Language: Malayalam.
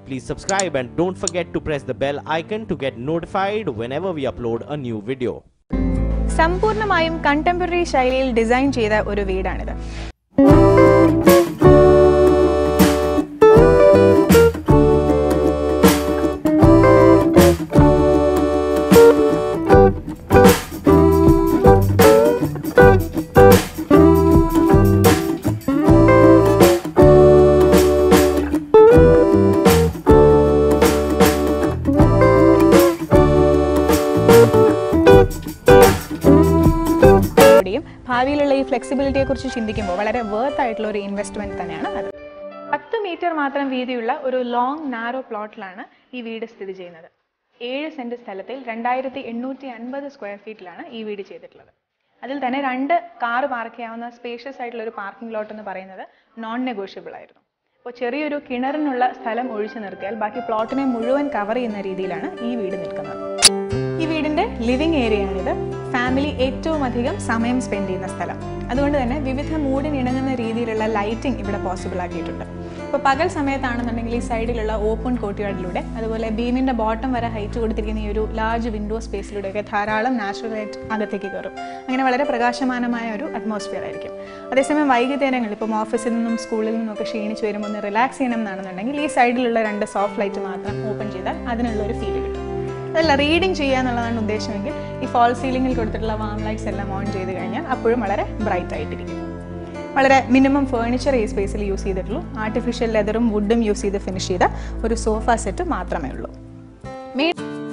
please subscribe and don't forget to press the bell icon to get notified whenever we upload a new video. സമ്പൂർണ്ണമായും കണ്ടംപററി ശൈലിയിൽ ഡിസൈൻ ചെയ്ത ഒരു വീടാണിത് ഇവിടെയും ഭാവിയിലുള്ള ഈ ഫ്ലെക്സിബിലിറ്റിയെ കുറിച്ച് ചിന്തിക്കുമ്പോൾ വളരെ വേർത്ത് ആയിട്ടുള്ള ഒരു ഇൻവെസ്റ്റ്മെന്റ് തന്നെയാണ് അത് പത്ത് മീറ്റർ മാത്രം വീതിയുള്ള ഒരു ലോങ് നാരോ പ്ലോട്ടിലാണ് ഈ വീട് സ്ഥിതി ചെയ്യുന്നത് ഏഴ് സെന്റ് സ്ഥലത്തിൽ രണ്ടായിരത്തി എണ്ണൂറ്റി അൻപത് സ്ക്വയർ ഫീറ്റിലാണ് ഈ വീട് ചെയ്തിട്ടുള്ളത് അതിൽ തന്നെ രണ്ട് കാർ പാർക്ക് ചെയ്യാവുന്ന സ്പേഷ്യസ് ആയിട്ടുള്ള ഒരു പാർക്കിംഗ് ലോട്ട് എന്ന് പറയുന്നത് നോൺ നെഗോഷ്യബിൾ ആയിരുന്നു അപ്പോൾ ചെറിയൊരു കിണറിനുള്ള സ്ഥലം ഒഴിച്ചു നിർത്തിയാൽ ബാക്കി പ്ലോട്ടിനെ മുഴുവൻ കവർ ചെയ്യുന്ന രീതിയിലാണ് ഈ വീട് നിൽക്കുന്നത് ഈ വീടിന്റെ ലിവിംഗ് ഏരിയയാണിത് ഫാമിലി ഏറ്റവും അധികം സമയം സ്പെൻഡ് ചെയ്യുന്ന സ്ഥലം അതുകൊണ്ട് തന്നെ വിവിധ മൂഡിനിണങ്ങുന്ന രീതിയിലുള്ള ലൈറ്റിംഗ് ഇവിടെ പോസിബിൾ ആക്കിയിട്ടുണ്ട് ഇപ്പോൾ പകൽ സമയത്താണെന്നുണ്ടെങ്കിൽ ഈ സൈഡിലുള്ള ഓപ്പൺ കോർട്ട്യാർഡിലൂടെ അതുപോലെ ബീമിന്റെ ബോട്ടം വരെ ഹൈറ്റ് കൊടുത്തിരിക്കുന്ന ഈ ഒരു ലാർജ് വിൻഡോ സ്പേസിലൂടെയൊക്കെ ധാരാളം നാച്ചുറൽ ലൈറ്റ് അകത്തേക്ക് കയറും അങ്ങനെ വളരെ പ്രകാശമാനമായ ഒരു അറ്റ്മോസ്ഫിയർ ആയിരിക്കും അതേസമയം വൈകുന്നേരങ്ങളിൽ ഇപ്പം ഓഫീസിൽ നിന്നും സ്കൂളിൽ നിന്നും ഒക്കെ ക്ഷീണിച്ച് വരുമ്പോൾ ഒന്ന് റിലാക്സ് ചെയ്യണം എന്നാണെന്നുണ്ടെങ്കിൽ ഈ സൈഡിലുള്ള രണ്ട് സോഫ്റ്റ് ലൈറ്റ് മാത്രം ഓപ്പൺ ചെയ്താൽ അതിനുള്ള ഒരു ഫീൽ കിട്ടും അതല്ല റീഡിങ് ചെയ്യുക എന്നുള്ളതാണ് ഉദ്ദേശമെങ്കിൽ ഈ ഫോൾ സീലിംഗിൽ കൊടുത്തിട്ടുള്ള വാം ലൈറ്റ്സ് എല്ലാം ഓൺ ചെയ്ത് കഴിഞ്ഞാൽ അപ്പോഴും വളരെ ബ്രൈറ്റ് ആയിട്ടിരിക്കും വളരെ മിനിമം ഫേർണിച്ചർ ഈ സ്പേസിൽ യൂസ് ചെയ്തിട്ടുള്ളൂ ആർട്ടിഫിഷ്യൽ ലെതറും വുഡും യൂസ് ചെയ്ത് ഫിനിഷ് ചെയ്ത ഒരു സോഫ സെറ്റ് മാത്രമേ ഉള്ളൂ മെയിൻ